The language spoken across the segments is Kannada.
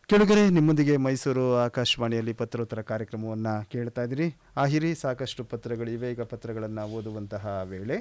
ಕೆಳಗರೆ ನಿಮ್ಮೊಂದಿಗೆ ಮೈಸೂರು ಆಕಾಶವಾಣಿಯಲ್ಲಿ ಪತ್ರೋತ್ತರ ಕಾರ್ಯಕ್ರಮವನ್ನು ಕೇಳ್ತಾ ಇದ್ದೀರಿ ಆಹಿರಿ ಸಾಕಷ್ಟು ಪತ್ರಗಳಿವೆ ಈಗ ಪತ್ರಗಳನ್ನು ಓದುವಂತಹ ವೇಳೆ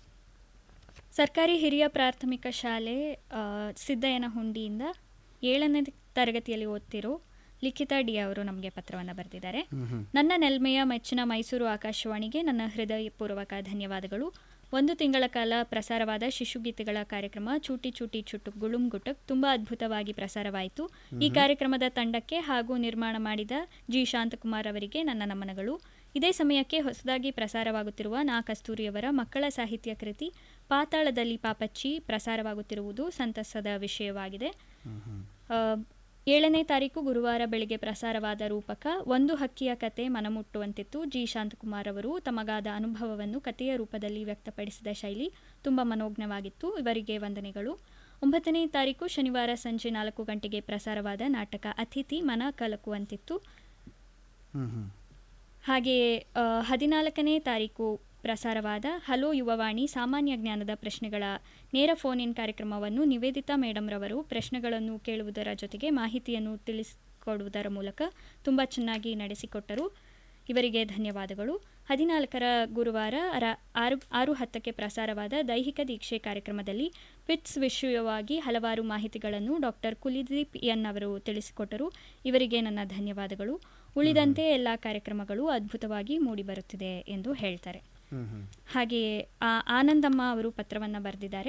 ಸರ್ಕಾರಿ ಹಿರಿಯ ಪ್ರಾಥಮಿಕ ಶಾಲೆ ಆ, ಸಿದ್ದಯ್ಯನಹುಂಡಿಯಿಂದ ಏಳನೇ ತರಗತಿಯಲ್ಲಿ ಓದ್ತಿರೋ ಲಿಖಿತ ಡಿ ಅವರು ನಮಗೆ ಪತ್ರವನ್ನು ಬರೆದಿದ್ದಾರೆ ನನ್ನ ನೆಲ್ಮೆಯ ಮೆಚ್ಚಿನ ಮೈಸೂರು ಆಕಾಶವಾಣಿಗೆ ನನ್ನ ಹೃದಯಪೂರ್ವಕ ಧನ್ಯವಾದಗಳು ಒಂದು ತಿಂಗಳ ಕಾಲ ಪ್ರಸಾರವಾದ ಶಿಶುಗೀತೆಗಳ ಕಾರ್ಯಕ್ರಮ ಚೂಟಿ ಚೂಟಿ ಚುಟ್ಟು ಗುಳುಂ ಗುಟಕ್ ತುಂಬಾ ಅದ್ಭುತವಾಗಿ ಪ್ರಸಾರವಾಯಿತು ಈ ಕಾರ್ಯಕ್ರಮದ ತಂಡಕ್ಕೆ ಹಾಗೂ ನಿರ್ಮಾಣ ಮಾಡಿದ ಜಿ ಶಾಂತಕುಮಾರ್ ಅವರಿಗೆ ನನ್ನ ನಮನಗಳು ಇದೇ ಸಮಯಕ್ಕೆ ಹೊಸದಾಗಿ ಪ್ರಸಾರವಾಗುತ್ತಿರುವ ನಾ ಕಸ್ತೂರಿಯವರ ಮಕ್ಕಳ ಸಾಹಿತ್ಯ ಕೃತಿ ಪಾತಾಳದಲ್ಲಿ ಪಾಪಚ್ಚಿ ಪ್ರಸಾರವಾಗುತ್ತಿರುವುದು ಸಂತಸದ ವಿಷಯವಾಗಿದೆ ಆ, ಏಳನೇ ತಾರೀಕು ಗುರುವಾರ ಬೆಳಿಗ್ಗೆ ಪ್ರಸಾರವಾದ ರೂಪಕ ಒಂದು ಹಕ್ಕಿಯ ಕತೆ ಮನಮುಟ್ಟುವಂತಿತ್ತು ಜಿ ಶಾಂತಕುಮಾರ್ ಅವರು ತಮಗಾದ ಅನುಭವವನ್ನು ಕಥೆಯ ರೂಪದಲ್ಲಿ ವ್ಯಕ್ತಪಡಿಸಿದ ಶೈಲಿ ತುಂಬ ಮನೋಜ್ಞವಾಗಿತ್ತು ಇವರಿಗೆ ವಂದನೆಗಳು ಒಂಬತ್ತನೇ ತಾರೀಕು ಶನಿವಾರ ಸಂಜೆ ನಾಲ್ಕು ಗಂಟೆಗೆ ಪ್ರಸಾರವಾದ ನಾಟಕ ಅತಿಥಿ ಮನ ಕಲಕುವಂತಿತ್ತು ಹ್ಮ್ ಹ್ಮ್ ಹಾಗೆಯೇ ಆ, ಹದಿನಾಲ್ಕನೇ ತಾರೀಕು ಪ್ರಸಾರವಾದ ಹಲೋ ಯುವವಾಣಿ ಸಾಮಾನ್ಯ ಜ್ಞಾನದ ಪ್ರಶ್ನೆಗಳ ನೇರ ಫೋನ್ ಇನ್ ಕಾರ್ಯಕ್ರಮವನ್ನು ನಿವೇದಿತಾ ಮೇಡಮ್ ರವರು ಪ್ರಶ್ನೆಗಳನ್ನು ಕೇಳುವುದರ ಜೊತೆಗೆ ಮಾಹಿತಿಯನ್ನು ತಿಳಿಸಿಕೊಡುವುದರ ಮೂಲಕ ತುಂಬ ಚೆನ್ನಾಗಿ ನಡೆಸಿಕೊಟ್ಟರು ಇವರಿಗೆ ಧನ್ಯವಾದಗಳು ಹದಿನಾಲ್ಕರ ಗುರುವಾರ ರ- ಆರು ಆರು ಹತ್ತಕ್ಕೆ ಪ್ರಸಾರವಾದ ದೈಹಿಕ ದೀಕ್ಷೆ ಕಾರ್ಯಕ್ರಮದಲ್ಲಿ ಪಿಟ್ಸ್ ವಿಷಯವಾಗಿ ಹಲವಾರು ಮಾಹಿತಿಗಳನ್ನು ಡಾಕ್ಟರ್ ಕುಲಿದೀಪ್ ಎನ್ ಅವರು ತಿಳಿಸಿಕೊಟ್ಟರು ಇವರಿಗೆ ನನ್ನ ಧನ್ಯವಾದಗಳು ಉಳಿದಂತೆ ಎಲ್ಲ ಕಾರ್ಯಕ್ರಮಗಳು ಅದ್ಭುತವಾಗಿ ಮೂಡಿಬರುತ್ತಿದೆ ಎಂದು ಹೇಳ್ತಾರೆ ಹ್ಮ್ ಹ್ಮ್ ಹಾಗೆಯೇ ಆ ಆನಂದಮ್ಮ ಅವರು ಪತ್ರವನ್ನು ಬರೆದಿದ್ದಾರೆ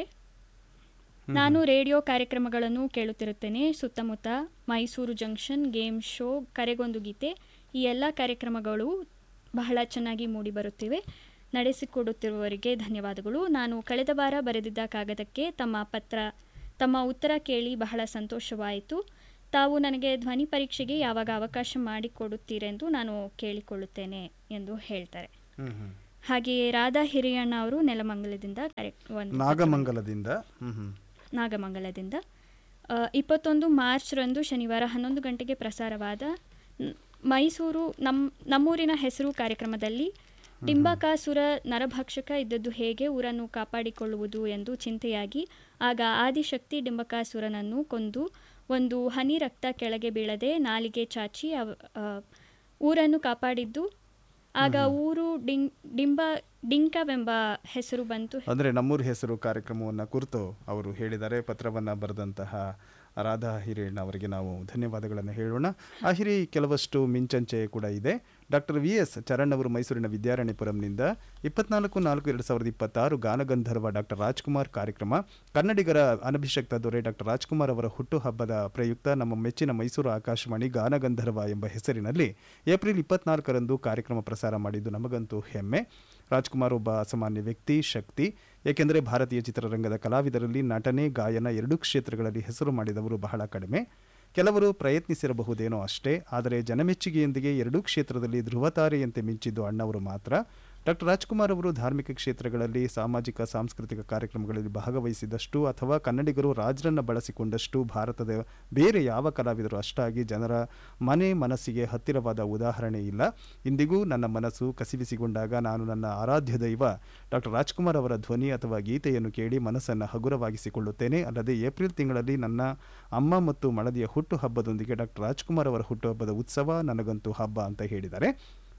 ನಾನು ರೇಡಿಯೋ ಕಾರ್ಯಕ್ರಮಗಳನ್ನು ಕೇಳುತ್ತಿರುತ್ತೇನೆ ಸುತ್ತಮುತ್ತ ಮೈಸೂರು ಜಂಕ್ಷನ್ ಗೇಮ್ ಶೋ ಕರೆಗೊಂದು ಗೀತೆ ಈ ಎಲ್ಲ ಕಾರ್ಯಕ್ರಮಗಳು ಬಹಳ ಚೆನ್ನಾಗಿ ಮೂಡಿಬರುತ್ತಿವೆ ನಡೆಸಿಕೊಡುತ್ತಿರುವವರಿಗೆ ಧನ್ಯವಾದಗಳು ನಾನು ಕಳೆದ ವಾರ ಬರೆದಿದ್ದ ಕಾಗದಕ್ಕೆ ತಮ್ಮ ಪತ್ರ ತಮ್ಮ ಉತ್ತರ ಕೇಳಿ ಬಹಳ ಸಂತೋಷವಾಯಿತು ತಾವು ನನಗೆ ಧ್ವನಿ ಪರೀಕ್ಷೆಗೆ ಯಾವಾಗ ಅವಕಾಶ ಮಾಡಿಕೊಡುತ್ತೀರೆಂದು ನಾನು ಕೇಳಿಕೊಳ್ಳುತ್ತೇನೆ ಎಂದು ಹೇಳ್ತಾರೆ ಹ್ಮ್ ಹ್ಮ್ ಹಾಗೆಯೇ ರಾಧಾ ಹಿರಿಯಣ್ಣ ಅವರು ನೆಲಮಂಗಲದಿಂದ ಕಾರ್ಯ- ಒಂದು ನಾಗಮಂಗಲದಿಂದ ಹ್ಮ್ ಹ್ಮ್ ನಾಗಮಂಗಲದಿಂದ ಆ, ಇಪ್ಪತ್ತೊಂದು ಮಾರ್ಚ್ರಂದು ಶನಿವಾರ ಹನ್ನೊಂದು ಗಂಟೆಗೆ ಪ್ರಸಾರವಾದ ನ್- ಮೈಸೂರು ನಮ್ ನಮ್ಮೂರಿನ ಹೆಸರು ಕಾರ್ಯಕ್ರಮದಲ್ಲಿ ಡಿಂಬಕಾಸುರ ನರಭಕ್ಷಕ ಇದ್ದದ್ದು ಹೇಗೆ ಊರನ್ನು ಕಾಪಾಡಿಕೊಳ್ಳುವುದು ಎಂದು ಚಿಂತೆಯಾಗಿ ಆಗ ಆದಿಶಕ್ತಿ ಡಿಂಬಕಾಸುರನನ್ನು ಕೊಂದು ಒಂದು ಹನಿ ರಕ್ತ ಕೆಳಗೆ ಬೀಳದೆ ನಾಲಿಗೆ ಚಾಚಿ ಅವ್- ಆ, ಊರನ್ನು ಕಾಪಾಡಿದ್ದು ಆಗ ಊರು ಡಿಂ ಡಿಂಬ ಡಿಂಕವೆಂಬ ಹೆಸರು ಬಂತು ಅಂದರೆ ನಮ್ಮೂರ ಹೆಸರು ಕಾರ್ಯಕ್ರಮವನ್ನು ಕುರಿತು ಅವರು ಹೇಳಿದ್ದಾರೆ ಪತ್ರವನ್ನು ಬರೆದಂತಹ ರಾಧಾ ಹಿರೇಣ್ಣ ಅವರಿಗೆ ನಾವು ಧನ್ಯವಾದಗಳನ್ನು ಹೇಳೋಣ ಆ ಹಿರಿ ಕೆಲವಷ್ಟು ಮಿಂಚಂಚೆ ಕೂಡ ಇದೆ ಡಾಕ್ಟರ್ ವಿ ಎಸ್ ಚರಣ್ ಅವರು ಮೈಸೂರಿನ ವಿದ್ಯಾರಣ್ಯಪುರಂನಿಂದ ಇಪ್ಪತ್ನಾಲ್ಕು ನಾಲ್ಕು ಎರಡು ಸಾವಿರದ ಇಪ್ಪತ್ತಾರು ಗಾನಗಂಧರ್ವ ಡಾಕ್ಟರ್ ರಾಜ್ಕುಮಾರ್ ಕಾರ್ಯಕ್ರಮ ಕನ್ನಡಿಗರ ಅನಭಿಷಕ್ತ ದೊರೆ ಡಾಕ್ಟರ್ ರಾಜ್ಕುಮಾರ್ ಅವರ ಹುಟ್ಟುಹಬ್ಬದ ಪ್ರಯುಕ್ತ ನಮ್ಮ ಮೆಚ್ಚಿನ ಮೈಸೂರು ಆಕಾಶವಾಣಿ ಗಾನಗಂಧರ್ವ ಎಂಬ ಹೆಸರಿನಲ್ಲಿ ಏಪ್ರಿಲ್ ಇಪ್ಪತ್ನಾಲ್ಕರಂದು ಕಾರ್ಯಕ್ರಮ ಪ್ರಸಾರ ಮಾಡಿದ್ದು ನಮಗಂತೂ ಹೆಮ್ಮೆ ರಾಜ್ಕುಮಾರ್ ಒಬ್ಬ ಅಸಾಮಾನ್ಯ ವ್ಯಕ್ತಿ ಶಕ್ತಿ ಏಕೆಂದರೆ ಭಾರತೀಯ ಚಿತ್ರರಂಗದ ಕಲಾವಿದರಲ್ಲಿ ನಟನೆ ಗಾಯನ ಎರಡೂ ಕ್ಷೇತ್ರಗಳಲ್ಲಿ ಹೆಸರು ಮಾಡಿದವರು ಬಹಳ ಕಡಿಮೆ ಕೆಲವರು ಪ್ರಯತ್ನಿಸಿರಬಹುದೇನೋ ಅಷ್ಟೇ ಆದರೆ ಜನಮೆಚ್ಚುಗೆಯೊಂದಿಗೆ ಎರಡೂ ಕ್ಷೇತ್ರದಲ್ಲಿ ಧ್ರುವತಾರೆಯಂತೆ ಮಿಂಚಿದ್ದು ಅಣ್ಣವರು ಮಾತ್ರ ಡಾಕ್ಟರ್ ರಾಜ್ಕುಮಾರ್ ಅವರು ಧಾರ್ಮಿಕ ಕ್ಷೇತ್ರಗಳಲ್ಲಿ ಸಾಮಾಜಿಕ ಸಾಂಸ್ಕೃತಿಕ ಕಾರ್ಯಕ್ರಮಗಳಲ್ಲಿ ಭಾಗವಹಿಸಿದಷ್ಟು ಅಥವಾ ಕನ್ನಡಿಗರು ರಾಜರನ್ನ ಬಳಸಿಕೊಂಡಷ್ಟು ಭಾರತದ ಬೇರೆ ಯಾವ ಕಲಾವಿದರು ಅಷ್ಟಾಗಿ ಜನರ ಮನೆ ಮನಸ್ಸಿಗೆ ಹತ್ತಿರವಾದ ಉದಾಹರಣೆ ಇಲ್ಲ ಇಂದಿಗೂ ನನ್ನ ಮನಸ್ಸು ಕಸಿವಿಸಿಗೊಂಡಾಗ ನಾನು ನನ್ನ ಆರಾಧ್ಯ ದೈವ ಡಾಕ್ಟರ್ ರಾಜ್ಕುಮಾರ್ ಅವರ ಧ್ವನಿ ಅಥವಾ ಗೀತೆಯನ್ನು ಕೇಳಿ ಮನಸ್ಸನ್ನು ಹಗುರವಾಗಿಸಿಕೊಳ್ಳುತ್ತೇನೆ ಅಲ್ಲದೆ ಏಪ್ರಿಲ್ ತಿಂಗಳಲ್ಲಿ ನನ್ನ ಅಮ್ಮ ಮತ್ತು ಮಳದಿಯ ಹುಟ್ಟುಹಬ್ಬದೊಂದಿಗೆ ಡಾಕ್ಟರ್ ರಾಜ್ಕುಮಾರ್ ಅವರ ಹುಟ್ಟುಹಬ್ಬದ ಉತ್ಸವ ನನಗಂತೂ ಹಬ್ಬ ಅಂತ ಹೇಳಿದ್ದಾರೆ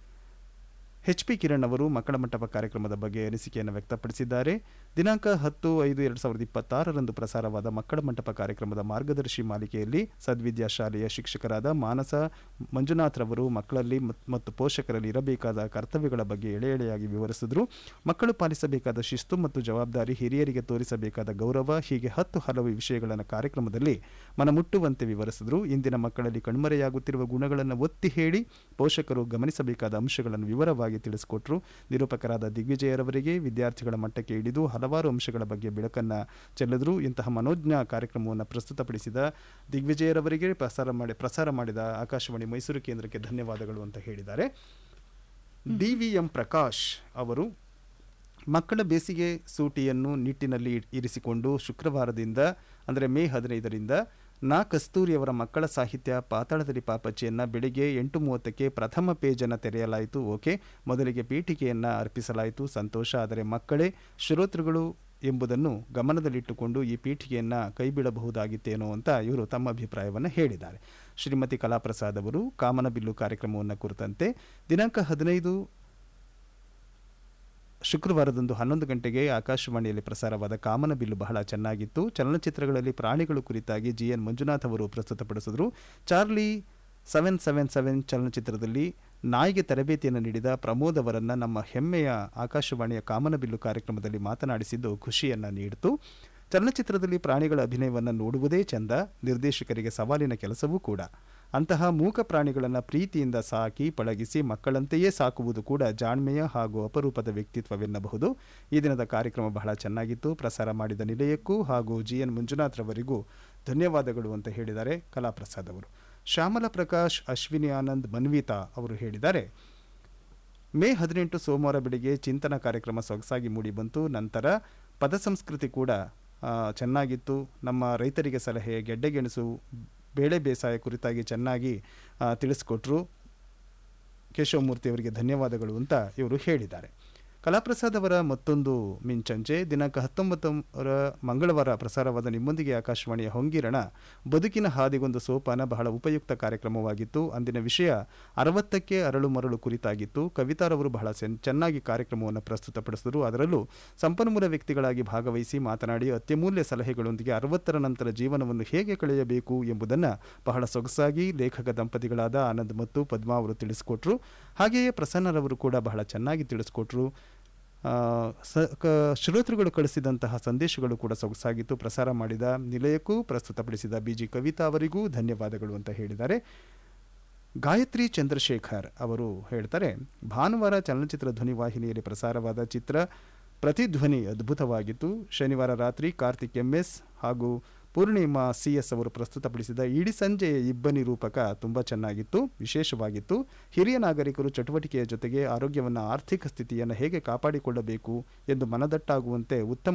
ಎಚ್ ಪಿ ಕಿರಣ್ ಅವರು ಮಕ್ಕಳ ಮಂಟಪ ಕಾರ್ಯಕ್ರಮದ ಬಗ್ಗೆ ಅನಿಸಿಕೆಯನ್ನು ವ್ಯಕ್ತಪಡಿಸಿದ್ದಾರೆ ದಿನಾಂಕ ಹತ್ತು ಐದು ಎರಡು ಸಾವಿರದ ಇಪ್ಪತ್ತಾರರಂದು ಪ್ರಸಾರವಾದ ಮಕ್ಕಳ ಮಂಟಪ ಕಾರ್ಯಕ್ರಮದ ಮಾರ್ಗದರ್ಶಿ ಮಾಲಿಕೆಯಲ್ಲಿ ಸದ್ವಿದ್ಯಾ ಶಾಲೆಯ ಶಿಕ್ಷಕರಾದ ಮಾನಸ ಮಂಜುನಾಥ್ ರವರು ಮಕ್ಕಳಲ್ಲಿ ಮತ್- ಮತ್ತು ಪೋಷಕರಲ್ಲಿ ಇರಬೇಕಾದ ಕರ್ತವ್ಯಗಳ ಬಗ್ಗೆ ಎಳೆ ಎಳೆಯಾಗಿ ವಿವರಿಸಿದ್ರು ಮಕ್ಕಳು ಪಾಲಿಸಬೇಕಾದ ಶಿಸ್ತು ಮತ್ತು ಜವಾಬ್ದಾರಿ ಹಿರಿಯರಿಗೆ ತೋರಿಸಬೇಕಾದ ಗೌರವ ಹೀಗೆ ಹತ್ತು ಹಲವು ವಿಷಯಗಳನ್ನು ಕಾರ್ಯಕ್ರಮದಲ್ಲಿ ಮನಮುಟ್ಟುವಂತೆ ವಿವರಿಸಿದ್ರು ಇಂದಿನ ಮಕ್ಕಳಲ್ಲಿ ಕಣ್ಮರೆಯಾಗುತ್ತಿರುವ ಗುಣಗಳನ್ನು ಒತ್ತಿ ಹೇಳಿ ಪೋಷಕರು ಗಮನಿಸಬೇಕಾದ ಅಂಶಗಳನ್ನು ವಿವರವಾಗಿ ತಿಳಿಸಿಕೊಟ್ರು ನಿರೂಪಕರಾದ ದಿಗ್ವಿಜಯರವರಿಗೆ ವಿದ್ಯಾರ್ಥಿಗಳ ಮಟ್ಟಕ್ಕೆ ಇಳಿದು ಹಲವಾರು ಅಂಶಗಳ ಬಗ್ಗೆ ಬೆಳಕನ್ನು ಚೆಲ್ಲಿದ್ರು ಇಂತಹ ಮನೋಜ್ಞ ಕಾರ್ಯಕ್ರಮವನ್ನು ಪ್ರಸ್ತುತಪಡಿಸಿದ ದಿಗ್ವಿಜಯರವರಿಗೆ ಪ್ರಸಾರ ಮಾಡಿ ಪ್ರಸಾರ ಮಾಡಿದ ಆಕಾಶವಾಣಿ ಮೈಸೂರು ಕೇಂದ್ರಕ್ಕೆ ಧನ್ಯವಾದಗಳು ಅಂತ ಹೇಳಿದ್ದಾರೆ ಡಿ ವಿ ಎಂ ಪ್ರಕಾಶ್ ಅವರು ಮಕ್ಕಳ ಬೇಸಿಗೆ ಸೂಟಿಯನ್ನು ನಿಟ್ಟಿನಲ್ಲಿ ಇರಿಸಿಕೊಂಡು ಶುಕ್ರವಾರದಿಂದ ಅಂದರೆ ಮೇ ಹದಿನೈದರಿಂದ ನಾ ಕಸ್ತೂರಿಯವರ ಮಕ್ಕಳ ಸಾಹಿತ್ಯ ಪಾತಾಳದಲ್ಲಿ ಪಾಪಚ್ಚಿಯನ್ನು ಬೆಳಿಗ್ಗೆ ಎಂಟು ಮೂವತ್ತಕ್ಕೆ ಪ್ರಥಮ ಪೇಜನ್ನು ತೆರೆಯಲಾಯಿತು ಓಕೆ ಮೊದಲಿಗೆ ಪೀಠಿಕೆಯನ್ನು ಅರ್ಪಿಸಲಾಯಿತು ಸಂತೋಷ ಆದರೆ ಮಕ್ಕಳೇ ಶ್ರೋತೃಗಳು ಎಂಬುದನ್ನು ಗಮನದಲ್ಲಿಟ್ಟುಕೊಂಡು ಈ ಪೀಠಿಗೆಯನ್ನು ಕೈಬಿಡಬಹುದಾಗಿತ್ತೇನೋ ಅಂತ ಇವರು ತಮ್ಮ ಅಭಿಪ್ರಾಯವನ್ನು ಹೇಳಿದ್ದಾರೆ ಶ್ರೀಮತಿ ಕಲಾಪ್ರಸಾದ್ ಅವರು ಕಾಮನಬಿಲ್ಲು ಕಾರ್ಯಕ್ರಮವನ್ನು ಕುರಿತಂತೆ ದಿನಾಂಕ ಹದಿನೈದು ಶುಕ್ರವಾರದಂದು ಹನ್ನೊಂದು ಗಂಟೆಗೆ ಆಕಾಶವಾಣಿಯಲ್ಲಿ ಪ್ರಸಾರವಾದ ಕಾಮನಬಿಲ್ಲು ಬಹಳ ಚೆನ್ನಾಗಿತ್ತು ಚಲನಚಿತ್ರಗಳಲ್ಲಿ ಪ್ರಾಣಿಗಳು ಕುರಿತಾಗಿ ಜಿ ಎನ್ ಮಂಜುನಾಥ್ ಅವರು ಪ್ರಸ್ತುತಪಡಿಸಿದರು ಚಾರ್ಲಿ ಸೆವೆನ್ ಸೆವೆನ್ ಸೆವೆನ್ ಚಲನಚಿತ್ರದಲ್ಲಿ ನಾಯಿಗೆ ತರಬೇತಿಯನ್ನು ನೀಡಿದ ಪ್ರಮೋದ್ ಅವರನ್ನು ನಮ್ಮ ಹೆಮ್ಮೆಯ ಆಕಾಶವಾಣಿಯ ಕಾಮನಬಿಲ್ಲು ಕಾರ್ಯಕ್ರಮದಲ್ಲಿ ಮಾತನಾಡಿಸಿದ್ದು ಖುಷಿಯನ್ನು ನೀಡಿತು ಚಲನಚಿತ್ರದಲ್ಲಿ ಪ್ರಾಣಿಗಳ ಅಭಿನಯವನ್ನು ನೋಡುವುದೇ ಚೆಂದ ನಿರ್ದೇಶಕರಿಗೆ ಸವಾಲಿನ ಕೆಲಸವೂ ಕೂಡ ಅಂತಹ ಮೂಕ ಪ್ರಾಣಿಗಳನ್ನು ಪ್ರೀತಿಯಿಂದ ಸಾಕಿ ಪಳಗಿಸಿ ಮಕ್ಕಳಂತೆಯೇ ಸಾಕುವುದು ಕೂಡ ಜಾಣ್ಮೆಯ ಹಾಗೂ ಅಪರೂಪದ ವ್ಯಕ್ತಿತ್ವವೆನ್ನಬಹುದು ಈ ದಿನದ ಕಾರ್ಯಕ್ರಮ ಬಹಳ ಚೆನ್ನಾಗಿತ್ತು ಪ್ರಸಾರ ಮಾಡಿದ ನಿಲಯಕ್ಕೂ ಹಾಗೂ ಜಿ ಎನ್ ಮಂಜುನಾಥ್ರವರಿಗೂ ಧನ್ಯವಾದಗಳು ಅಂತ ಹೇಳಿದ್ದಾರೆ ಕಲಾಪ್ರಸಾದ್ ಅವರು ಶ್ಯಾಮಲ ಪ್ರಕಾಶ್ ಅಶ್ವಿನಿ ಆನಂದ್ ಮನ್ವಿತಾ ಅವರು ಹೇಳಿದ್ದಾರೆ ಮೇ ಹದಿನೆಂಟು ಸೋಮವಾರ ಬೆಳಿಗ್ಗೆ ಚಿಂತನ ಕಾರ್ಯಕ್ರಮ ಸೊಗಸಾಗಿ ಮೂಡಿಬಂತು ನಂತರ ಪದ ಸಂಸ್ಕೃತಿ ಕೂಡ ಆ, ಚೆನ್ನಾಗಿತ್ತು ನಮ್ಮ ರೈತರಿಗೆ ಸಲಹೆ ಗೆಡ್ಡೆಗೆಣಸು ಬೇಳೆ ಬೇಸಾಯ ಕುರಿತಾಗಿ ಚೆನ್ನಾಗಿ ಆ, ತಿಳಿಸ್ಕೊಟ್ರು ಕೇಶವಮೂರ್ತಿ ಅವರಿಗೆ ಧನ್ಯವಾದಗಳು ಅಂತ ಇವರು ಹೇಳಿದ್ದಾರೆ ಕಲಾಪ್ರಸಾದ್ ಅವರ ಮತ್ತೊಂದು ಮಿಂಚಂಚೆ ದಿನಾಂಕ ಹತ್ತೊಂಬತ್ತರ ಮಂಗಳವಾರ ಪ್ರಸಾರವಾದ ನಿಮ್ಮೊಂದಿಗೆ ಆಕಾಶವಾಣಿಯ ಹೊಂಗಿರಣ ಬದುಕಿನ ಹಾದಿಗೊಂದು ಸೋಪಾನ ಬಹಳ ಉಪಯುಕ್ತ ಕಾರ್ಯಕ್ರಮವಾಗಿತ್ತು ಅಂದಿನ ವಿಷಯ ಅರವತ್ತಕ್ಕೆ ಅರಳು ಮರಳು ಕುರಿತಾಗಿತ್ತು ಕವಿತಾರವರು ಬಹಳ ಚೆನ್- ಚೆನ್ನಾಗಿ ಕಾರ್ಯಕ್ರಮವನ್ನು ಪ್ರಸ್ತುತಪಡಿಸಿದರು ಅದರಲ್ಲೂ ಸಂಪನ್ಮೂಲ ವ್ಯಕ್ತಿಗಳಾಗಿ ಭಾಗವಹಿಸಿ ಮಾತನಾಡಿ ಅತ್ಯಮೂಲ್ಯ ಸಲಹೆಗಳೊಂದಿಗೆ ಅರವತ್ತರ ನಂತರ ಜೀವನವನ್ನು ಹೇಗೆ ಕಳೆಯಬೇಕು ಎಂಬುದನ್ನು ಬಹಳ ಸೊಗಸಾಗಿ ಲೇಖಕ ದಂಪತಿಗಳಾದ ಆನಂದ್ ಮತ್ತು ಪದ್ಮಾ ಅವರು ತಿಳಿಸಿಕೊಟ್ರು ಹಾಗೆಯೇ ಪ್ರಸನ್ನರವರು ಕೂಡ ಬಹಳ ಚೆನ್ನಾಗಿ ತಿಳಿಸ್ಕೊಟ್ರು ಆ, ಸ ಕ ಶ್ರೋತೃಗಳು ಕಳಿಸಿದಂತಹ ಸಂದೇಶಗಳು ಕೂಡ ಸೊಗಸಾಗಿತ್ತು ಪ್ರಸಾರ ಮಾಡಿದ ನಿಲಯಕ್ಕೂ ಪ್ರಸ್ತುತಪಡಿಸಿದ ಬಿ ಜಿ ಕವಿತಾ ಅವರಿಗೂ ಧನ್ಯವಾದಗಳು ಅಂತ ಹೇಳಿದ್ದಾರೆ ಗಾಯತ್ರಿ ಚಂದ್ರಶೇಖರ್ ಅವರು ಹೇಳ್ತಾರೆ ಭಾನುವಾರ ಚಲನಚಿತ್ರ ಧ್ವನಿವಾಹಿನಿಯಲ್ಲಿ ಪ್ರಸಾರವಾದ ಚಿತ್ರ ಪ್ರತಿಧ್ವನಿ ಅದ್ಭುತವಾಗಿತ್ತು ಶನಿವಾರ ರಾತ್ರಿ ಕಾರ್ತಿಕ್ ಎಂ ಎಸ್ ಹಾಗೂ ಪೂರ್ಣಿಮಾ ಸಿ ಎಸ್ ಅವರು ಪ್ರಸ್ತುತಪಡಿಸಿದ ಇಡೀ ಸಂಜೆಯ ಇಬ್ಬನಿ ರೂಪಕ ತುಂಬ ಚೆನ್ನಾಗಿತ್ತು ವಿಶೇಷವಾಗಿತ್ತು ಹಿರಿಯ ನಾಗರಿಕರು ಚಟುವಟಿಕೆಯ ಜೊತೆಗೆ ಆರೋಗ್ಯವನ್ನು ಆರ್ಥಿಕ ಸ್ಥಿತಿಯನ್ನು ಹೇಗೆ ಕಾಪಾಡಿಕೊಳ್ಳಬೇಕು ಎಂದು ಮನದಟ್ಟಾಗುವಂತೆ ಉತ್ತಮ